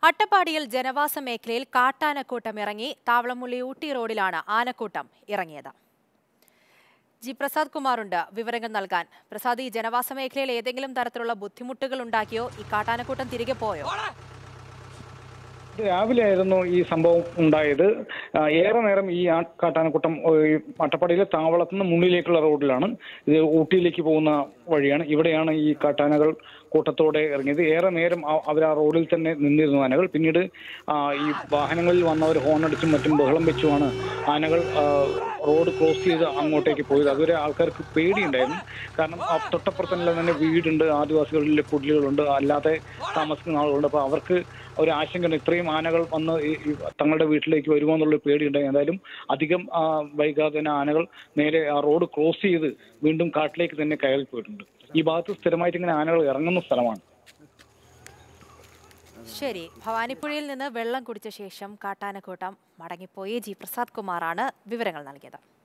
അട്ടപ്പാടിയിൽ ജനവാസ മേഖലയിൽ കാട്ടാനക്കൂട്ടം ഇറങ്ങി താവളമുള്ളി ഊട്ടി റോഡിലാണ് ആനക്കൂട്ടം ഇറങ്ങിയത് ജി പ്രസാദ് കുമാറുണ്ട് വിവരങ്ങൾ നൽകാൻ പ്രസാദ് ഈ ജനവാസ മേഖലയിൽ ഏതെങ്കിലും തരത്തിലുള്ള ബുദ്ധിമുട്ടുകൾ ഉണ്ടാക്കിയോ ഈ കാട്ടാനക്കൂട്ടം തിരികെ പോയോ രാവിലെ ആയിരുന്നു ഈ സംഭവം ഉണ്ടായത് ആ, ഏറെ നേരം ഈ ആ- കാട്ടാനക്കൂട്ടം ഏ, ഈ അട്ടപ്പാടിയിലെ താവളത്തു നിന്ന് മുന്നിലേക്കുള്ള റോഡിലാണ് ഇത് ഊട്ടിയിലേക്ക് പോകുന്ന വഴിയാണ് ഇവിടെയാണ് ഈ കാട്ടാനകൾ കൂട്ടത്തോടെ ഇറങ്ങിയത് ഏറെ നേരം ആ- അവർ ആ റോഡിൽ തന്നെ നിന്നിരുന്നു ആനകൾ പിന്നീട് ആ, ഈ വാഹനങ്ങളിൽ വന്നവർ ഹോണടിച്ചും മറ്റും ബഹളം വെച്ചുമാണ് ആനകൾ ആ, റോഡ് ക്രോസ് ചെയ്ത് അങ്ങോട്ടേക്ക് പോയത് അതുവരെ ആൾക്കാർക്ക് പേടിയുണ്ടായിരുന്നു കാരണം ആ തൊട്ടപ്പുറത്തെല്ലാം തന്നെ വീടുണ്ട് ആദിവാസികളിലെ കുടിലുകളുണ്ട് അല്ലാതെ താമസിക്കുന്ന ആളുകളുണ്ട് അപ്പോൾ അവർക്ക് ഒരു ആശങ്കയുണ്ട് ഇത്രയും ആനകൾ വന്ന് ഈ- ഈ തങ്ങളുടെ വീട്ടിലേക്ക് വരുമോ എന്നുള്ള പേടിയുണ്ടായി എന്തായാലും അധികം ആ, വൈകാതെ തന്നെ ആനകൾ നേരെ ആ റോഡ് ക്രോസ് ചെയ്ത് വീണ്ടും കാട്ടിലേക്ക് തന്നെ കയറി പോയിട്ടുണ്ട് ഈ ഭാഗത്ത് സ്ഥിരമായിട്ട് ഇങ്ങനെ ആനകൾ ഇറങ്ങുന്ന സ്ഥലമാണ് ശരി ഭവാനിപ്പുഴയിൽ നിന്ന് വെള്ളം കുടിച്ച ശേഷം കാട്ടാനക്കൂട്ടം മടങ്ങിപ്പോയി ജി പ്രസാദ് കുമാറാണ് വിവരങ്ങൾ നൽകിയത്